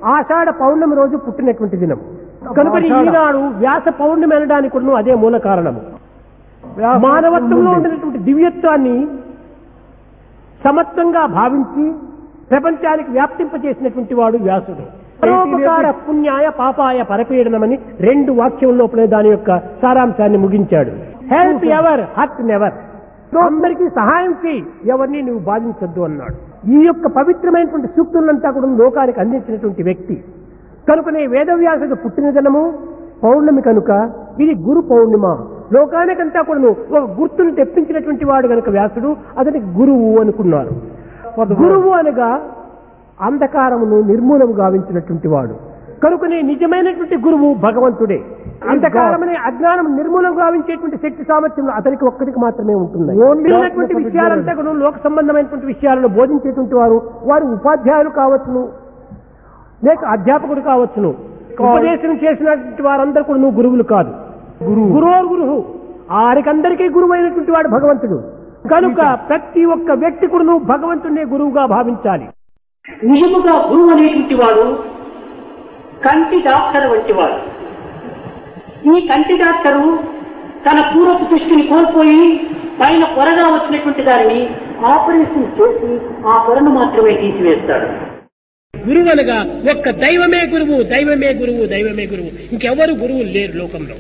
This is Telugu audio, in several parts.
ఆషాఢ పౌర్ణమి రోజు పుట్టినటువంటి దినం కనుక ఆషాఢ. ఈనాడు వ్యాస పౌర్ణమి అనడానికి కూడా అదే మూల కారణము వ్యాస మానవత్వంలో ఉంది. ఉండినటువంటి దివ్యత్వాన్ని సమత్వంగా భావించి ప్రపంచానికి వ్యాప్తింపచేసినటువంటి వాడు వ్యాసుడు పరోపకార పుణ్యాయ పాపాయ పరపీడనమని రెండు వాక్యం లోపలే దాని యొక్క సారాంశాన్ని ముగించాడు హెల్ప్ ఎవర్ హర్ట్ నెవర్ అందరికీ సహాయం చేయి ఎవరిని నువ్వు బాధించొద్దు అన్నాడు ఈ యొక్క పవిత్రమైనటువంటి సూక్తులంతా కూడా లోకానికి అందించినటువంటి వ్యక్తి కనుకనే వేదవ్యాసుడు పుట్టిన దినము పౌర్ణమి కనుక ఇది గురు పౌర్ణిమ లోకానికంతా కూడా ఒక గుర్తును తెప్పించినటువంటి వాడు కనుక వ్యాసుడు అతనికి గురువు అనుకున్నారు గురువు అనగా అంధకారమును నిర్మూలము గావించినటువంటి వాడు కనుకనే నిజమైనటువంటి గురువు భగవంతుడే అంధకారమనే అజ్ఞానం నిర్మూలం గావించేటువంటి శక్తి సామర్థ్యం అతనికి ఒక్కడికి మాత్రమే ఉంటుంది Only ఉన్నటువంటి God విషయాలంతా కూడా లోక సంబంధమైనటువంటి విషయాలను బోధించేటువంటి వారు వారు ఉపాధ్యాయులు కావచ్చును లేక అధ్యాపకుడు కావచ్చును ఉపదేశం చేసినటువంటి వారందరూ కూడా నువ్వు గురువులు కాదు గురువు. గురువు గురువు ఆరికందరికీ గురువు అయినటువంటి వాడు భగవంతుడు కనుక ప్రతి ఒక్క వ్యక్తి కూడా నువ్వు భగవంతుడినే గురువుగా భావించాలి నిజముగా గురువు అనేటువంటి వాడు కంటి డాక్టర్ వంటి వాడు ఈ కంటి డాక్టరు తన పూర్వపు దృష్టిని కోల్పోయి పైన పొరగా వచ్చినటువంటి దానిని ఆపరేషన్ చేసి ఆ పొరను మాత్రమే తీసివేస్తాడు గురువు అనగా ఒక్క దైవమే గురువు దైవమే గురువు దైవమే గురువు ఇంకెవరు గురువులు లేరు లోకంలో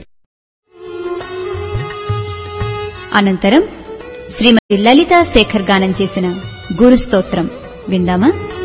అనంతరం శ్రీమతి లలితా శేఖర్ గానం చేసిన గురు స్తోత్రం విందామా